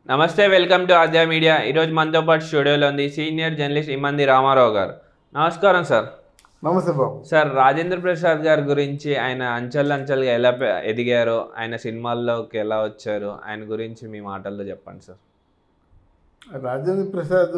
నమస్తే welcome to Aadya media ఈరోజు మనతో పాటు స్టూడియోలో ఉంది సీనియర్ జర్నలిస్ట్ ఇమంది రామారావు గారు నమస్కారం సార్ నమస్తే బాబు సార్ రాజేంద్ర ప్రసాద్ గారి గురించి ఆయన అంచెలు అంచెలుగా ఎలా పె- ఎదిగారో ఆయన సినిమాల్లోకి ఎలా వచ్చారు ఆయన గురించి మీ మాటల్లో చెప్పండి సార్ రాజేంద్ర ప్రసాద్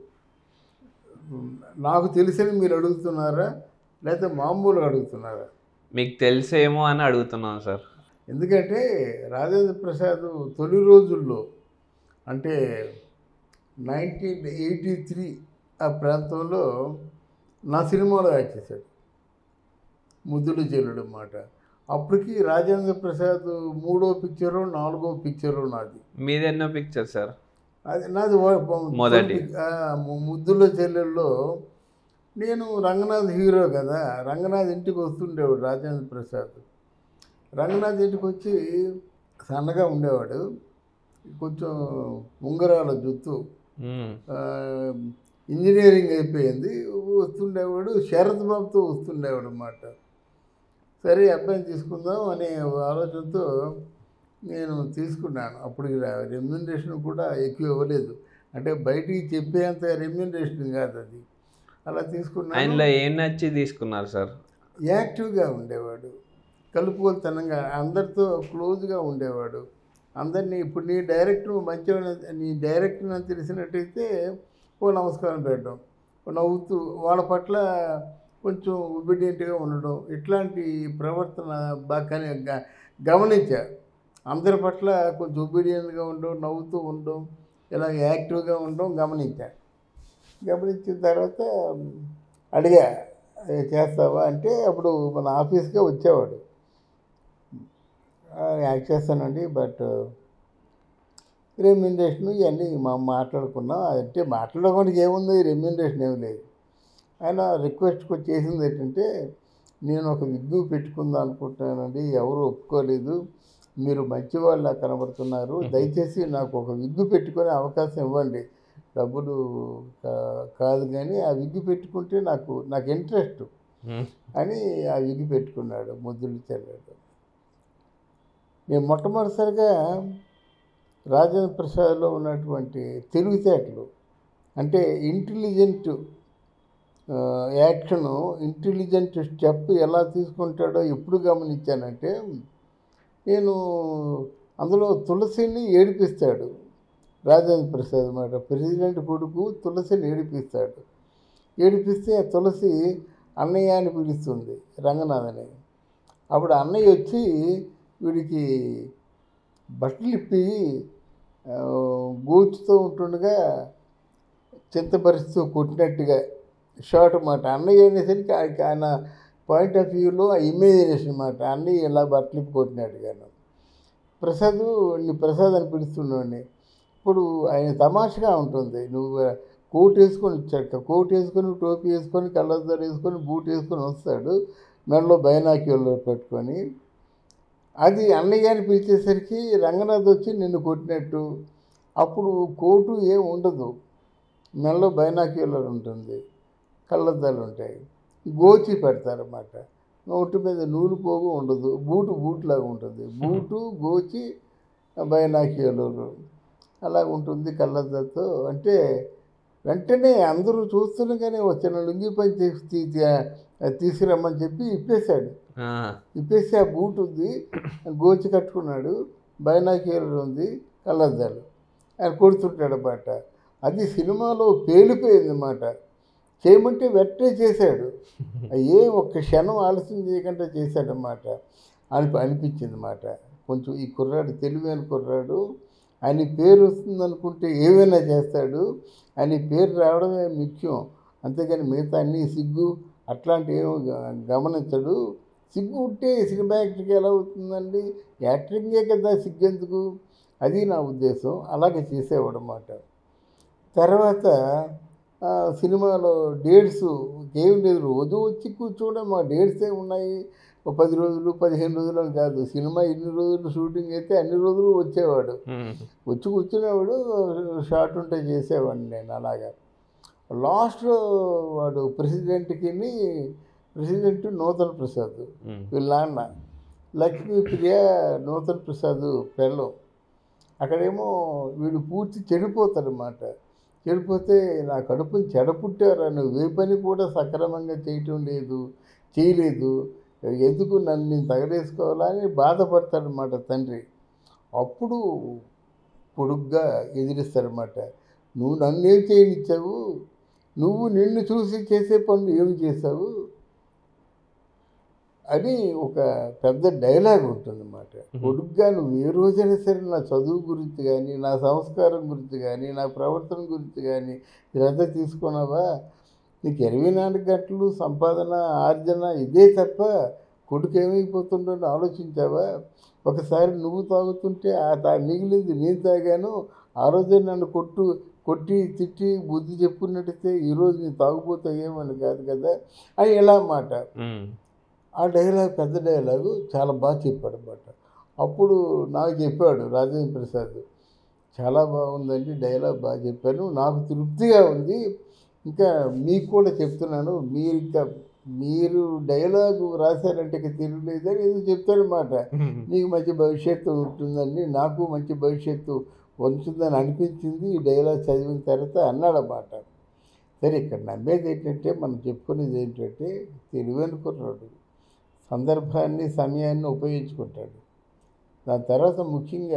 నాకు తెలిసిన మీరు అడుగుతున్నారా లేకపోతే మామూలుగా అడుగుతున్నారా మీకు తెలిసేమో అని అడుగుతున్నాను సార్ ఎందుకంటే రాజేంద్ర ప్రసాద్ తొలి రోజుల్లో అంటే నైన్టీన్ ఎయిటీ త్రీ ఆ ప్రాంతంలో నా సినిమాలో యాక్ట్ చేశాడు ముద్దులు చెల్లుడు అన్నమాట అప్పటికి రాజేంద్ర ప్రసాద్ మూడో పిక్చరు నాలుగో పిక్చరు నాది మీదెన్నో పిక్చర్ సార్ అది నాది వా- వా- మొదటి. ఆ, ము- ముద్దుల చెల్లెల్లో నేను రంగనాథ్ హీరో కదా రంగనాథ్ ఇంటికి వస్తుండేవాడు రాజేంద్ర ప్రసాద్ రంగనాథ్ ఇంటికి వచ్చి సన్నగా ఉండేవాడు కొంచెం ఉంగరాల జుత్తు మ్మ్. ఆ, ఇంజనీరింగ్ అయిపోయింది వస్తుండేవాడు శరత్ బాబుతో వస్తుండేవాడు అన్నమాట సరే ఈ అబ్బాయిని తీసుకుందాం అనే ఆలోచనతో నేను తీసుకున్నాను అప్పుడు రెమ్యూనరేషన్ కూడా ఎక్కువ ఇవ్వలేదు అంటే బయటికి చెప్పేంత రెమ్యూనరేషన్ కాదు అది అలా తీసుకున్నాను ఆయనలో ఏం నచ్చి తీసుకున్నారు సార్ యాక్టివ్గా ఉండేవాడు కలుపుకోలుతనంగా అందరితో క్లోజ్గా ఉండేవాడు అందరినీ ఇప్పుడు నీ డైరెక్టర్ మంచిగా నీ డైరెక్టర్ అని తెలిసినట్టయితే ఓ నమస్కారం పెట్టడం ఓ నవ్వుతూ వాళ్ళ పట్ల కొంచెం ఒబిడియంట్గా ఉండడం ఇట్లాంటి ప్రవర్తన బాగా గ- గమనించా అందరి పట్ల కొంచెం ఒబీడియంట్గా ఉండడం నవ్వుతూ ఉండడం ఇలా యాక్టివ్గా ఉండడం గమనించా గమనించిన తర్వాత అడిగా "ఏ, చేస్తావా అంటే అప్పుడు మన ఆఫీస్కే వచ్చేవాడు "ఆ, యాక్ట్ చేస్తానండి బట్ రెమ్యూనరేషన్ ఇవన్నీ మా మాట్లాడుకున్నాం అంటే మాట్లాడుకోవడానికి ఏముంది రెమ్యూనరేషన్ ఏమి లేదు ఆయన రిక్వెస్ట్కి చేసింది ఏంటంటే నేను ఒక విగ్గు పెట్టుకుందాం అనుకుంటున్నానండి ఎవరు ఒప్పుకోలేదు మీరు మంచివాళ్ళ కనబడుతున్నారు దయచేసి నాకు ఒక విగ్గు పెట్టుకునే అవకాశం ఇవ్వండి డబ్బులు కా- కాదు కానీ ఆ విగ్గు పెట్టుకుంటే నాకు నాకు ఇంట్రెస్ట్ మ్మ్. అని ఆ విగ్గు పెట్టుకున్నాడు ముద్దులు చెల్లాడు నేను మొట్టమొదటిసారిగా రాజేంద్ర ప్రసాద్లో ఉన్నటువంటి తెలివితేటలు అంటే ఇంటెలిజెంట్ ఆ, యాక్షను ఇంటెలిజెంట్ స్టెప్ ఎలా తీసుకుంటాడో ఎప్పుడు గమనించానంటే నేను అందులో తులసిని ఏడిపిస్తాడు రాజేంద్ర ప్రసాద్ అన్నమాట ప్రెసిడెంట్ కొడుకు తులసిని ఏడిపిస్తాడు ఏడిపిస్తే ఆ తులసి అన్నయ్య అని పిలుస్తుంది రంగనాథని అప్పుడు అన్నయ్య వచ్చి వీడికి బట్టలు ఇప్పి ఆ, గోచుతూ ఉంటుండగా చింతపరుస్తూ కొట్టినట్టుగా షార్ట్ మాట అన్నయ్య అనేసరికి ఆయనకి ఆయన పాయింట్ ఆఫ్ వ్యూలో ఆ ఇమేజినేషన్ అనమాట అన్నయ్య ఇలా బట్టలు ఇప్పి కొట్టినట్టుగాను ప్రసాద్ నీ ప్రసాద్ అని పిలుస్తున్నాడిని ఇప్పుడు ఆయన తమాషగా ఉంటుంది నువ్వు కోట్ వేసుకొని వచ్చాక కోట్ వేసుకొని టోపీ వేసుకొని కళ్ళద్దారు వేసుకొని బూట్ వేసుకొని వస్తాడు మెడలో బైనాక్యూల్లో పెట్టుకొని అది అన్నయ్య అని పిలిచేసరికి రంగనాథ్ వచ్చి నిన్ను కొట్టినట్టు అప్పుడు కోటు ఏం ఉండదు మెడలో బైనాక్యులర్ ఉంటుంది కళ్ళద్దాలు ఉంటాయి గోచి పెడతారన్నమాట ఒంటి మీద నూలు పోగు ఉండదు బూటు బూట్లాగా ఉంటుంది బూటు గోచి బైనాక్యులర్ అలా ఉంటుంది కళ్ళద్దాలతో అంటే వెంటనే అందరూ చూస్తుండగానే వచ్చిన లుంగి పని తీసి తీ- తీసుకురమ్మని చెప్పి ఇప్పేశాడు ఆ. ఇప్పేసి ఆ బూట్ ఉంది గోచి కట్టుకున్నాడు బైనాక్యులర్ ఉంది కళ్ళద్దాలు ఆయన కొడుతుంటాడు అన్నమాట అది సినిమాలో పేలిపోయింది అన్నమాట చేయమంటే వెంటనే చేశాడు ఏ ఒక్క క్షణం ఆలస్యం చేయకుండా చేశాడన్నమాట అని అనిపించింది అన్నమాట కొంచెం ఈ కుర్రాడు తెలివైన కుర్రాడు ఆయన పేరు వస్తుంది అనుకుంటే ఏవైనా చేస్తాడు ఆయన పేరు రావడమే ముఖ్యం అంతేగాని మిగతా అన్ని సిగ్గు అట్లాంటివి ఏమో గ- గమనించడు సిగ్గు ఉంటే సినిమా యాక్టర్కి ఎలా అవుతుందండి యాక్టరింగే కదా సిగ్గు ఎందుకు అది నా ఉద్దేశం అలాగే చేసేవాడు అన్నమాట తర్వాత ఆ, సినిమాలో డేట్స్ ఏం లేదు రోజు వచ్చి కూర్చోవడం మా డేట్స్ ఏ ఉన్నాయి ఒక పది రోజులు పదిహేను రోజులు అని కాదు సినిమా ఇన్ని రోజులు షూటింగ్ అయితే అన్ని రోజులు వచ్చేవాడు మ్మ్. వచ్చి కూర్చునేవాడు షార్ట్ ఉంటే చేసేవాడిని నేను అలాగా లాస్ట్లో వాడు ప్రెసిడెంట్కి ప్రెసిడెంట్ నూతన్ ప్రసాద్ మ్మ్. వీళ్ళ నాన్న లక్ష్మీ ప్రియ నూతన్ ప్రసాద్ పెళ్ళం అక్కడేమో వీడు పూర్తి చెడిపోతాడనమాట చెడిపోతే నా కడుపుని చెడపుట్టారా నువ్వు ఏ పని కూడా సక్రమంగా చేయటం లేదు చేయలేదు ఎందుకు నన్ను నేను తగలేసుకోవాలా అని బాధపడతాడనమాట తండ్రి అప్పుడు పొడుగ్గా ఎదిరిస్తాడనమాట నువ్వు నన్నేం చేయనిచ్చావు నువ్వు నిన్ను చూసి చేసే పనులు ఏమి చేశావు అని ఒక పెద్ద డైలాగ్ ఉంటుందన్నమాట పొడుగ్గా నువ్వు ఏ రోజైనా సరే నా చదువు గురించి కానీ నా సంస్కారం గురించి కానీ నా ప్రవర్తన గురించి కానీ శ్రద్ధ తీసుకున్నావా నీకు ఇరవై నాలుగు గంటలు సంపాదన ఆర్జన ఇదే తప్ప కొడుకు ఏమైపోతుండో అని ఆలోచించావా ఒకసారి నువ్వు తాగుతుంటే ఆ తా మిగిలింది నేను తాగాను ఆ రోజే నన్ను కొట్టు కొట్టి తిట్టి బుద్ధి చెప్పుకున్నట్టయితే ఈరోజు నేను తాగుపోతే ఏమని కాదు కదా అని ఎలా మాట ఉమ్. ఆ డైలాగ్ పెద్ద డైలాగు చాలా బాగా చెప్పాడు అనమాట అప్పుడు నాకు చెప్పాడు రాజేంద్ర ప్రసాద్ చాలా బాగుందండి డైలాగ్ బాగా చెప్పాను నాకు తృప్తిగా ఉంది ఇంకా మీకు కూడా చెప్తున్నాను మీరు ఇంకా మీరు డైలాగు రాశారంటే ఇక తిరగలేదని ఏదో చెప్తాడనమాట నీకు మంచి భవిష్యత్తు ఉంటుందని నాకు మంచి భవిష్యత్తు ఉంటుందని అనిపించింది ఈ డైలాగ్ చదివిన తర్వాత అన్నాడన్నమాట సరే ఇక్కడ నమ్మేది ఏంటంటే మనం చెప్పుకునేది ఏంటంటే తెలివైన కుర్రాడు సందర్భాన్ని సమయాన్ని ఉపయోగించుకుంటాడు దాని తర్వాత ముఖ్యంగా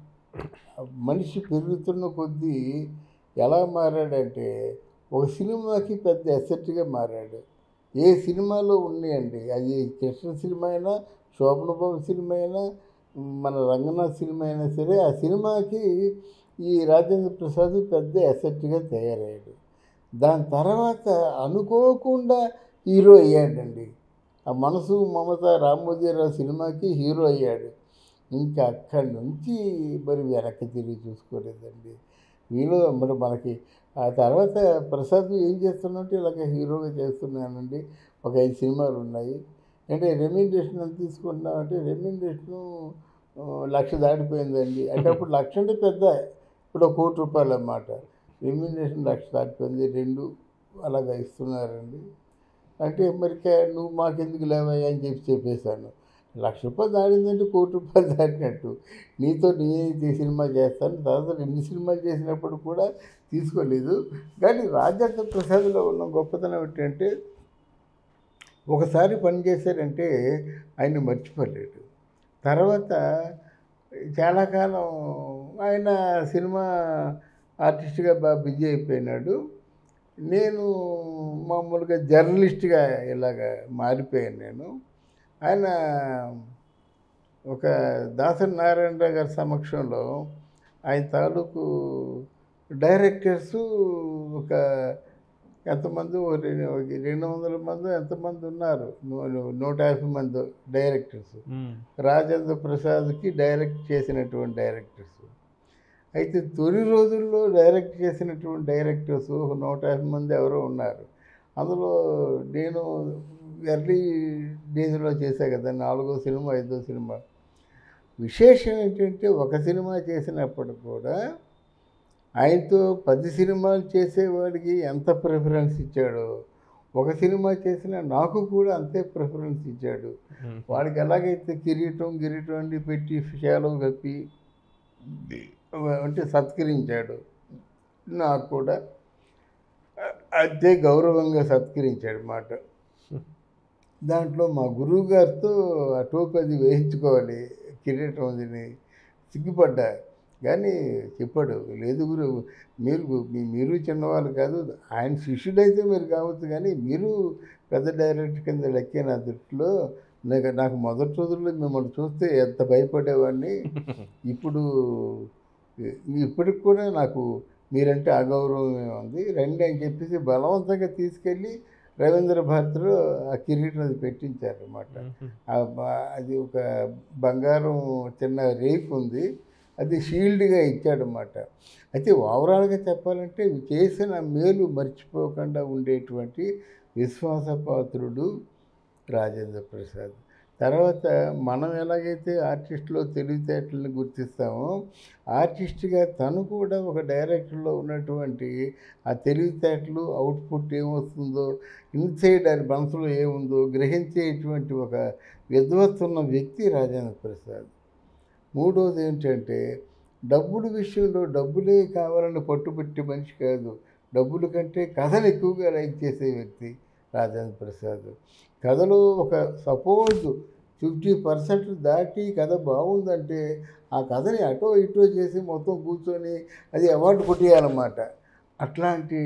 మనిషి పెరుగుతున్న కొద్దీ ఎలా మారాడంటే ఒక సినిమాకి పెద్ద ఎసెట్గా మారాడు ఏ సినిమాలో ఉన్నాయండి అది కృష్ణ సినిమా అయినా శోభనబాబు సినిమా అయినా మన రంగనాథ్ సినిమా అయినా సరే ఆ సినిమాకి ఈ రాజేంద్ర ప్రసాద్ పెద్ద ఎసెట్గా తయారయ్యాడు దాని తర్వాత అనుకోకుండా హీరో అయ్యాడండి ఆ మనసు మమత రామోజీరావు సినిమాకి హీరో అయ్యాడు ఇంకా అక్కడి నుంచి మరి వెనక్కి తిరిగి చూసుకోలేదండి వీళ్ళు మరి మనకి ఆ తర్వాత ప్రసాద్ ఏం చేస్తున్నట్టు ఇలాగ హీరోగా చేస్తున్నానండి ఒక ఐదు సినిమాలు ఉన్నాయి అంటే రెమ్యూనరేషన్ ఎంత తీసుకుంటున్నామంటే రెమ్యూనరేషన్ లక్ష దాటిపోయిందండి అంటే అప్పుడు లక్ష అంటే పెద్ద ఇప్పుడు ఒక కోటి రూపాయలు అన్నమాట రెమ్యూనరేషన్ లక్ష దాటిపోయింది రెండు అలాగా ఇస్తున్నారండి అంటే మరి కే- నువ్వు మాకెందుకు లేవయ్యా అని చెప్పి చెప్పేశాను లక్ష రూపాయలు దాడిందంటే కోటి రూపాయలు దాటినట్టు నీతో నేనే ఈ సినిమా చేస్తాను తర్వాత ఎన్ని సినిమాలు చేసినప్పుడు కూడా తీసుకోలేదు కానీ రాజేంద్ర ప్రసాద్లో ఉన్న గొప్పతనం ఏంటంటే ఒకసారి పని చేశారంటే ఆయన మర్చిపోలేడు తర్వాత చాలా కాలం ఆయన సినిమా ఆర్టిస్ట్గా బాగా బిజీ అయిపోయినాడు నేను మామూలుగా జర్నలిస్ట్గా ఇలాగ మారిపోయాను నేను ఆయన ఒక దాసరి నారాయణరావు గారి సమక్షంలో ఆయన తాలూకు డైరెక్టర్స్ ఒక ఎంతమంది ఓ రెండు ఒక రెండు వందల మంది ఎంతమంది ఉన్నారు నూ- నూట యాభై మంది డైరెక్టర్స్ ఉమ్. రాజేంద్ర ప్రసాద్కి డైరెక్ట్ చేసినటువంటి డైరెక్టర్స్ అయితే తొలి రోజుల్లో డైరెక్ట్ చేసినటువంటి డైరెక్టర్స్ ఒక నూట యాభై మంది ఎవరో ఉన్నారు అందులో నేను ఎర్లీ డేస్లో చేశా కదా నాలుగో సినిమా ఐదో సినిమా విశేషం ఏంటంటే ఒక సినిమా చేసినప్పుడు కూడా ఆయనతో పది సినిమాలు చేసేవాడికి ఎంత ప్రిఫరెన్స్ ఇచ్చాడో ఒక సినిమా చేసిన నాకు కూడా అంతే ప్రిఫరెన్స్ ఇచ్చాడు ఉమ్. వాడికి ఎలాగైతే కిరీటం గిరీటం అన్ని పెట్టి శాలం కప్పి అంటే సత్కరించాడు నాకు కూడా అదే గౌరవంగా సత్కరించాడు మాట దాంట్లో మా గురువు గారితో ఆ టోపీ అది వేయించుకోవాలి కిరీటం అదిని సిగ్గుపడ్డా కానీ చెప్పాడు లేదు గురు మీరు మీ- మీరు చిన్నవాళ్ళు కాదు ఆయన శిష్యుడైతే మీరు కావచ్చు కానీ మీరు పెద్ద డైరెక్టర్ కింద లెక్కే నా దృష్టిలో నాకు నాకు మొదటి రోజుల్లో మిమ్మల్ని చూస్తే ఎంత భయపడేవాడిని ఇప్పుడు ఇప్పటికి కూడా నాకు మీరంటే అగౌరవమే ఉంది రండి అని చెప్పేసి బలవంతంగా తీసుకెళ్ళి రవీంద్ర భారతిలో ఆ కిరీటం అది పెట్టించారు అనమాట ఆ బ- అది ఒక బంగారం చిన్న రేక్ ఉంది అది షీల్డ్గా ఇచ్చాడనమాట అయితే ఓవరాల్గా చెప్పాలంటే చేసిన మేలు మర్చిపోకుండా ఉండేటువంటి విశ్వాసపాత్రుడు రాజేంద్ర ప్రసాద్ తర్వాత మనం ఎలాగైతే ఆర్టిస్ట్లో తెలివితేటలను గుర్తిస్తామో ఆర్టిస్ట్గా తను కూడా ఒక డైరెక్టర్లో ఉన్నటువంటి ఆ తెలివితేటలు అవుట్పుట్ ఏమొస్తుందో ఇన్సైడ్ అది మనసులో ఏముందో గ్రహించేటువంటి ఒక విద్వత్తు ఉన్న వ్యక్తి రాజేంద్ర ప్రసాద్ మూడోది ఏంటంటే డబ్బుల విషయంలో డబ్బులే కావాలని పట్టుబట్టి మనిషి కాదు డబ్బుల కంటే కథను ఎక్కువగా లైక్ చేసే వ్యక్తి రాజేంద్ర ప్రసాద్ కథలో ఒక సపోజ్ ఫిఫ్టీ పర్సెంట్ దాటి కథ బాగుందంటే ఆ కథని అటో ఇటో చేసి మొత్తం కూర్చొని అది అవార్డు కొట్టేయాలన్నమాట అట్లాంటి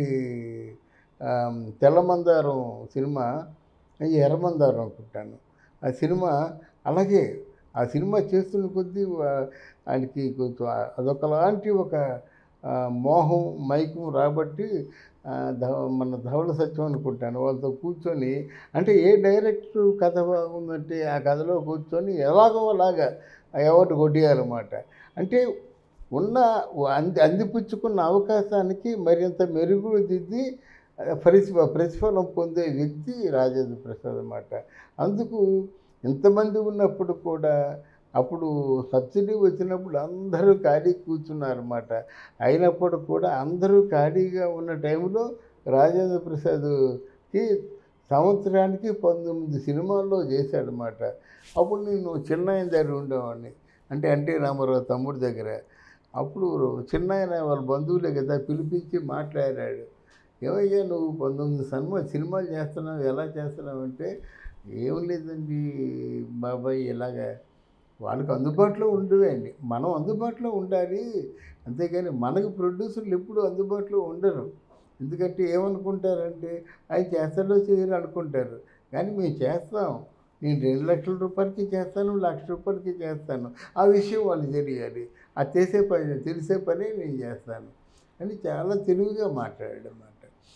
ఆమ్, తెల్లమందారం సినిమా అది ఎర్రమందారం అనుకుంటాను ఆ సినిమా అలాగే ఆ సినిమా చేస్తున్న కొద్దీ వా- ఆయనకి కొంచెం ఆ- అదొకలాంటి ఒక ఆ, మోహం మైకం రాబట్టి ఆ, ధవ- మన ధవళ సత్యం అనుకుంటాను వాళ్ళతో కూర్చొని అంటే ఏ డైరెక్టర్ కథ బాగుందంటే ఆ కథలో కూర్చొని ఎలాగో అలాగా ఎవరు కొట్టేయాలన్నమాట అంటే ఉన్న అంది అందిపుచ్చుకున్న అవకాశానికి మరింత మెరుగులు దిద్ది ప్రతిఫ ప్రతిఫలం పొందే వ్యక్తి రాజేంద్ర ప్రసాద్ అన్నమాట అందుకు ఇంతమంది ఉన్నప్పుడు కూడా అప్పుడు సబ్సిడీ వచ్చినప్పుడు అందరూ ఖాళీ కూర్చున్నారన్నమాట అయినప్పుడు కూడా అందరూ ఖాళీగా ఉన్న టైంలో రాజేంద్ర ప్రసాద్కి సంవత్సరానికి పంతొమ్మిది సినిమాల్లో చేశాడనమాట అప్పుడు నేను చిన్నాయన దగ్గర ఉండేవాడిని అంటే ఎన్టీ రామారావు తమ్ముడి దగ్గర అప్పుడు చిన్నాయన వాళ్ళ బంధువులే కదా పిలిపించి మాట్లాడాడు ఏమయ్యా నువ్వు పంతొమ్మిది సినిమా సినిమాలు చేస్తున్నావు ఎలా చేస్తున్నావు అంటే ఏం లేదండి బాబాయ్ ఇలాగా వాళ్ళకి అందుబాటులో ఉండవేండి మనం అందుబాటులో ఉండాలి అంతేగాని మనకు ప్రొడ్యూసర్లు ఎప్పుడు అందుబాటులో ఉండరు ఎందుకంటే ఏమనుకుంటారంటే అవి చేస్తారో చేయరు అనుకుంటారు కానీ మేము చేస్తాం నేను రెండు లక్షల రూపాయలకి చేస్తాను లక్ష రూపాయలకి చేస్తాను ఆ విషయం వాళ్ళు తెలియాలి అది చేసే పని తెలిసే పని నేను చేస్తాను అని చాలా తెలివిగా మాట్లాడాడు అన్నమాట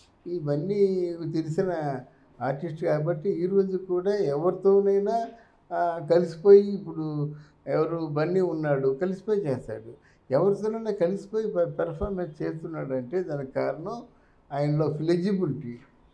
ఇవన్నీ తెలిసిన ఆర్టిస్ట్ కాబట్టి ఈరోజు కూడా ఎవరితోనైనా ఆ, కలిసిపోయి ఇప్పుడు ఎవరు బన్నీ ఉన్నాడు కలిసిపోయి చేస్తాడు ఎవరితోనైనా కలిసిపోయి పెర్ఫార్మెన్స్ చేస్తున్నాడు అంటే దానికి కారణం ఆయనలో ఫ్లెజిబిలిటీ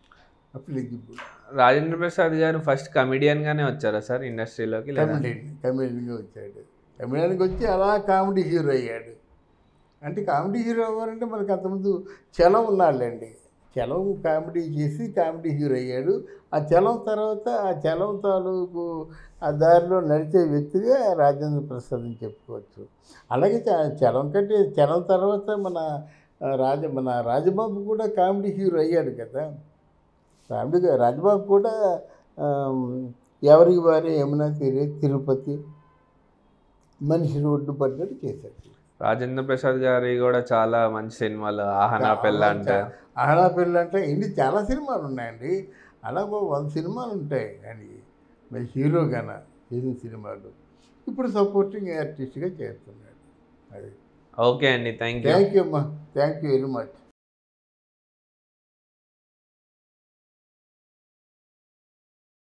ఫ్లెజిబుల్ రాజేంద్ర ప్రసాద్ గారు ఫస్ట్ కమిడియన్గానే వచ్చారా సార్ ఇండస్ట్రీలోకి లేదా కమెడియన్ కమెడియన్గా వచ్చాడు కమెడియన్కి వచ్చి అలా కామెడీ హీరో అయ్యాడు అంటే కామెడీ హీరో అవ్వాలంటే మనకు అంతకుముందు చలం ఉన్నాళ్ళండి చలం కామెడీ చేసి కామెడీ హీరో అయ్యాడు ఆ చలం తర్వాత ఆ చలం తాలూకు ఆ దారిలో నడిచే వ్యక్తిగా రాజేంద్ర ప్రసాద్ అని చెప్పుకోవచ్చు అలాగే చ- చలం కంటే చలం తర్వాత మన ఆ, రాజ మన రాజబాబు కూడా కామెడీ హీరో అయ్యాడు కదా కామెడీగా రాజబాబు కూడా ఆమ్, ఎవరికి వారే యమునా తీరే తిరుపతి మనిషి రోడ్డు పడ్డట్టు చేశాడు రాజేంద్ర ప్రసాద్ గారి కూడా చాలా మంచి సినిమాలు ఆహనా పెళ్ళ అంటే ఆహనా పెళ్ళి అంటే ఇన్ని చాలా సినిమాలు ఉన్నాయండి అలా ఓ వంద సినిమాలు ఉంటాయి కానీ మరి హీరోగాన చేసిన సినిమాలు ఇప్పుడు సపోర్టింగ్ ఆర్టిస్ట్గా చేస్తున్నాడు అది ఓకే అండి థ్యాంక్ యూ థ్యాంక్ యూ అమ్మా థ్యాంక్ యూ వెరీ మచ్